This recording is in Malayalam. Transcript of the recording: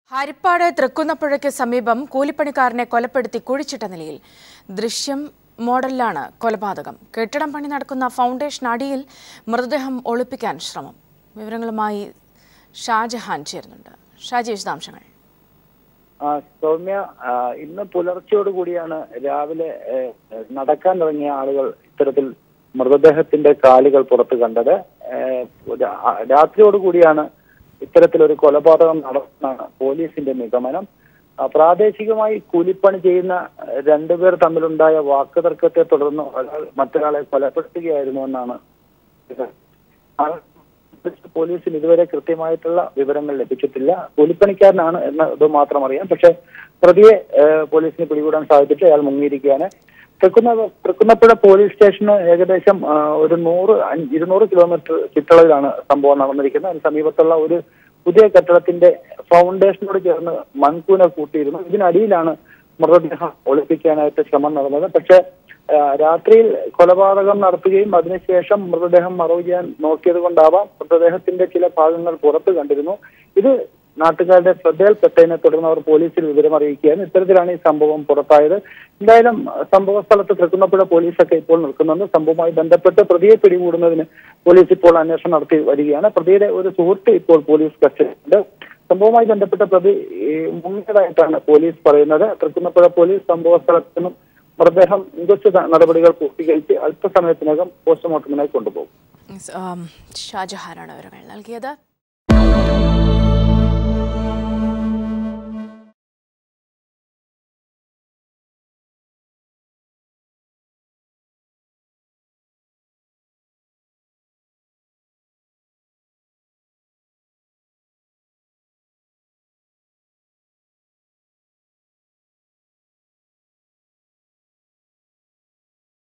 ഹരിപ്പാട് തൃക്കുന്നപ്പുഴയ്ക്ക് സമീപം കൂലിപ്പണിക്കാരനെ കൊലപ്പെടുത്തി കുഴിച്ചിട്ട നിലയിൽ ദൃശ്യം മോഡലിലാണ് കൊലപാതകം കെട്ടിടം പണി നടക്കുന്ന ഫൗണ്ടേഷൻ അടിയിൽ മൃതദേഹം ഒളിപ്പിക്കാൻ ശ്രമം വിവരങ്ങളുമായി ഷാജഹാൻ ചേരുന്നുണ്ട് ഷാജി വിശദാംശങ്ങൾ ആ, സൗമ്യ ആ, ഇന്ന് പുലർച്ചയോട് കൂടിയാണ് രാവിലെ ഏ, നടക്കാൻ ഇറങ്ങിയ ആളുകൾ ഇത്തരത്തിൽ മൃതദേഹത്തിന്റെ കാലുകൾ പുറത്ത് കണ്ടത് ഏ, രാ- രാത്രിയോട് കൂടിയാണ് ഇത്തരത്തിലൊരു കൊലപാതകം നടന്നാണ് പോലീസിന്റെ നിഗമനം ആ, പ്രാദേശികമായി കൂലിപ്പണി ചെയ്യുന്ന ഏ, രണ്ടുപേർ തമ്മിലുണ്ടായ വാക്കുതർക്കത്തെ തുടർന്ന് ഒരാൾ മറ്റൊരാളെ കൊലപ്പെടുത്തുകയായിരുന്നു എന്നാണ് ഇത്. ആ, പോലീസിന് ഇതുവരെ കൃത്യമായിട്ടുള്ള വിവരങ്ങൾ ലഭിച്ചിട്ടില്ല കൂലിപ്പണിക്കാരനാണ് എന്നത് മാത്രം അറിയാം പക്ഷെ പ്രതിയെ ഏഹ്, പോലീസിന് പിടികൂടാൻ സാധിച്ചിട്ട് അയാൾ മുങ്ങിയിരിക്കുകയാണ് തൃക്കുന്ന തൃക്കുന്നപ്പുഴ പോലീസ് സ്റ്റേഷന് ഏകദേശം ആ, ഒരു നൂറ് അഞ്ച് ഇരുന്നൂറ് കിലോമീറ്റർ ചുറ്റളവിലാണ് സംഭവം നടന്നിരിക്കുന്നത് അതിന് സമീപത്തുള്ള ഒരു പുതിയ കെട്ടിടത്തിന്റെ ഫൗണ്ടേഷനോട് ചേർന്ന് മൺകൂന കൂട്ടിയിരുന്നു ഇതിനടിയിലാണ് മൃതദേഹം ഒളിപ്പിക്കാനായിട്ട് ശ്രമം നടന്നത് പക്ഷെ ആ, രാത്രിയിൽ കൊലപാതകം നടത്തുകയും അതിനുശേഷം മൃതദേഹം മറവ് ചെയ്യാൻ നോക്കിയത് കൊണ്ടാവാം മൃതദേഹത്തിന്റെ ചില ഭാഗങ്ങൾ പുറത്ത് കണ്ടിരുന്നു ഇത് നാട്ടുകാരുടെ ശ്രദ്ധയിൽപ്പെട്ടതിനെ തുടർന്ന് അവർ പോലീസിൽ വിവരം അറിയിക്കുകയാണ് ഇത്തരത്തിലാണ് ഈ സംഭവം പുറത്തായത് എന്തായാലും സംഭവ സ്ഥലത്ത് തൃക്കുന്നപ്പുഴ പോലീസൊക്കെ ഇപ്പോൾ നിൽക്കുന്നുണ്ട് സംഭവവുമായി ബന്ധപ്പെട്ട് പ്രതിയെ പിടികൂടുന്നതിന് പോലീസ് ഇപ്പോൾ അന്വേഷണം നടത്തി വരികയാണ് പ്രതിയുടെ ഒരു സുഹൃത്ത് ഇപ്പോൾ പോലീസ് കസ്റ്റഡിയിലുണ്ട് സംഭവവുമായി ബന്ധപ്പെട്ട പ്രതി ഈ, മുങ്ങിയതായിട്ടാണ് പോലീസ് പറയുന്നത് തൃക്കുന്നപ്പുഴ പോലീസ് സംഭവ സ്ഥലത്ത് നിന്നും മൃതദേഹം ഇൻക്വസ്റ്റ് നടപടികൾ പൂർത്തീകരിച്ച് അല്പസമയത്തിനകം പോസ്റ്റ്മോർട്ടത്തിനായി കൊണ്ടുപോകും ഷാജഹാനാണ് വിവരങ്ങൾ നൽകിയത്